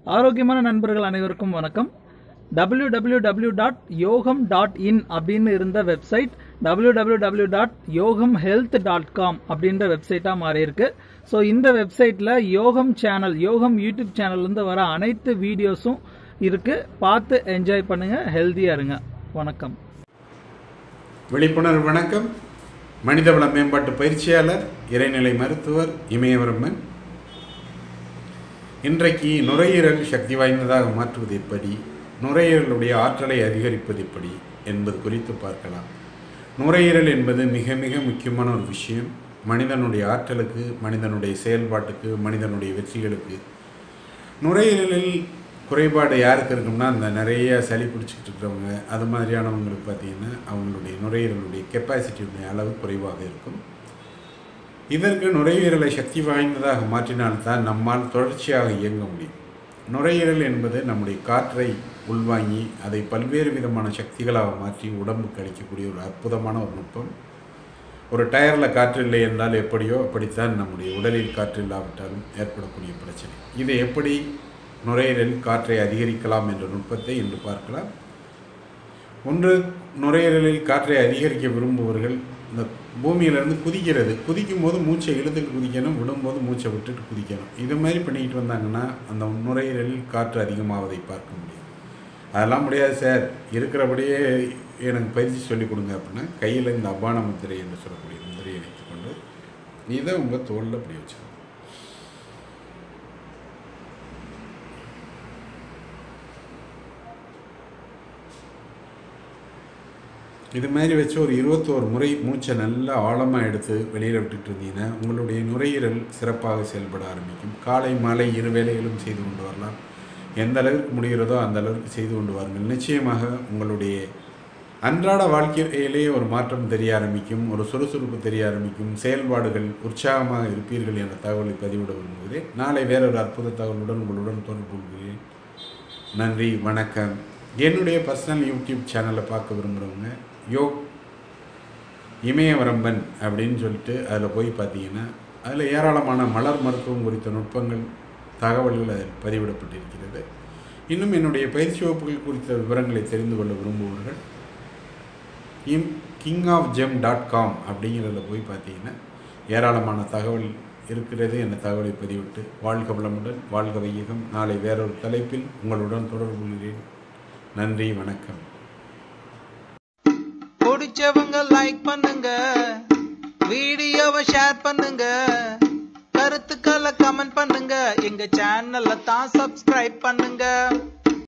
ஆரோக்கியமான நண்பர்கள் அனைவருக்கும் வணக்கம் W W W dot Yogam dot in அப்படின்னு இருந்த website W W W dot Yogam health dot com அப்படின்ற வெப்சைட்டாக மாறி இருக்கு ஸோ இந்த வெப்சைட்டில் யோகம் சேனல் யோகம் யூடியூப் சேனல்லேருந்து வர அனைத்து வீடியோஸும் இருக்கு பார்த்து என்ஜாய் பண்ணுங்க ஹெல்த்தியாக இருங்க வணக்கம் விழிப்புணர்வு வணக்கம் மனிதவள மேம்பாட்டு பயிற்சியாளர் இறைநிலை மருத்துவர் இமயவரம்மன் இன்றைக்கு நுரையீரல் சக்தி வாய்ந்ததாக மாற்றுவது எப்படி நுரையீரலுடைய ஆற்றலை அதிகரிப்பது எப்படி என்பது குறித்து பார்க்கலாம் நுரையீரல் என்பது மிக மிக முக்கியமான ஒரு விஷயம் மனிதனுடைய ஆற்றலுக்கு மனிதனுடைய செயல்பாட்டுக்கு மனிதனுடைய வெற்றிகளுக்கு நுரையீரலில் குறைபாடு யாருக்கு இருக்கும்னா அந்த நிறைய சளி பிடிச்சிக்கிட்டு இருக்கிறவங்க அது மாதிரியானவங்களுக்கு பார்த்தீங்கன்னா அவங்களுடைய நுரையீரலுடைய கெப்பாசிட்டியுடைய அளவு குறைவாக இருக்கும் இதற்கு நுரையீரலை சக்தி வாய்ந்ததாக மாற்றினால்தான் நம்மால் தொடர்ச்சியாக இயங்க முடியும் நுரையீரல் என்பது நம்முடைய காற்றை உள்வாங்கி அதை பல்வேறு விதமான சக்திகளாக மாற்றி உடம்புக்கு அளிக்கக்கூடிய ஒரு அற்புதமான ஒரு நுட்பம் ஒரு டயரில் காற்று இல்லை என்றால் எப்படியோ அப்படித்தான் நம்முடைய உடலில் காற்று இல்லாவிட்டாலும் ஏற்படக்கூடிய பிரச்சனை இதை எப்படி நுரையீரல் காற்றை அதிகரிக்கலாம் என்ற நுட்பத்தை இன்று பார்க்கலாம் ஒன்று நுரையீரலில் காற்றை அதிகரிக்க விரும்புபவர்கள் இந்த பூமியிலேருந்து குதிக்கிறது குதிக்கும் போது மூச்சை இழுத்துட்டு குதிக்கணும் விடும்போது மூச்சை விட்டுட்டு குதிக்கணும் இது மாதிரி பண்ணிக்கிட்டு வந்தாங்கன்னா அந்த நுரையீரலில் காற்று அதிகமாவதை பார்க்க முடியும் அதெல்லாம் முடியாது சார் இருக்கிறபடியே எனக்கு பயிற்சி சொல்லிக் கொடுங்க அப்படின்னா கையில் இந்த அபான முத்திரை என்று சொல்லக்கூடிய முத்திரையை வைத்துக்கொண்டு இதை உங்கள் தோளில் அப்படி வச்சுக்கணும் இது மாதிரி வச்சு ஒரு இருபத்தோரு முறை மூச்சை நல்லா ஆழமாக எடுத்து வெளியில் விட்டுட்டு இருந்தீங்கன்னா உங்களுடைய நுரையீரல் சிறப்பாக செயல்பட ஆரம்பிக்கும் காலை மாலை இரு வேளைகளும் செய்து கொண்டு வரலாம் எந்த அளவிற்கு முடிகிறதோ அந்த அளவிற்கு செய்து கொண்டு வாருங்கள் நிச்சயமாக உங்களுடைய அன்றாட வாழ்க்கையிலேயே ஒரு மாற்றம் தெரிய ஆரம்பிக்கும் ஒரு சுறுசுறுப்பு தெரிய ஆரம்பிக்கும் செயல்பாடுகள் உற்சாகமாக இருப்பீர்கள் என்ற தகவலை பதிவிட விரும்புகிறேன் நாளை வேறொரு அற்புத தகவலுடன் உங்களுடன் தொடர்பு கொள்கிறேன் நன்றி வணக்கம் என்னுடைய பர்சனல் யூடியூப் சேனலை பார்க்க விரும்புகிறவங்க யோக் இமயவரம்பன் அப்படின்னு சொல்லிட்டு அதில் போய் பார்த்தீங்கன்னா அதில் ஏராளமான மலர் மருத்துவம் குறித்த நுட்பங்கள் தகவல்கள் அதில் பதிவிடப்பட்டிருக்கிறது இன்னும் என்னுடைய பயிற்சி வகுப்புகள் குறித்த விவரங்களை தெரிந்து கொள்ள விரும்புபவர்கள் இம் king of gem dot com அப்படிங்கிறதுல போய் பார்த்தீங்கன்னா ஏராளமான தகவல் இருக்கிறது என்ற தகவலை பதிவிட்டு வாழ்க வளமுடன் வாழ்க வையகம் நாளை வேறொரு தலைப்பில் உங்களுடன் தொடர்பு கொள்கிறேன் நன்றி வணக்கம் பிடிச்சவங்க லைக் பண்ணுங்க வீடியோவை ஷேர் பண்ணுங்க கருத்துக்களை கமெண்ட் பண்ணுங்க எங்க சேனலை தான் சப்ஸ்கிரைப் பண்ணுங்க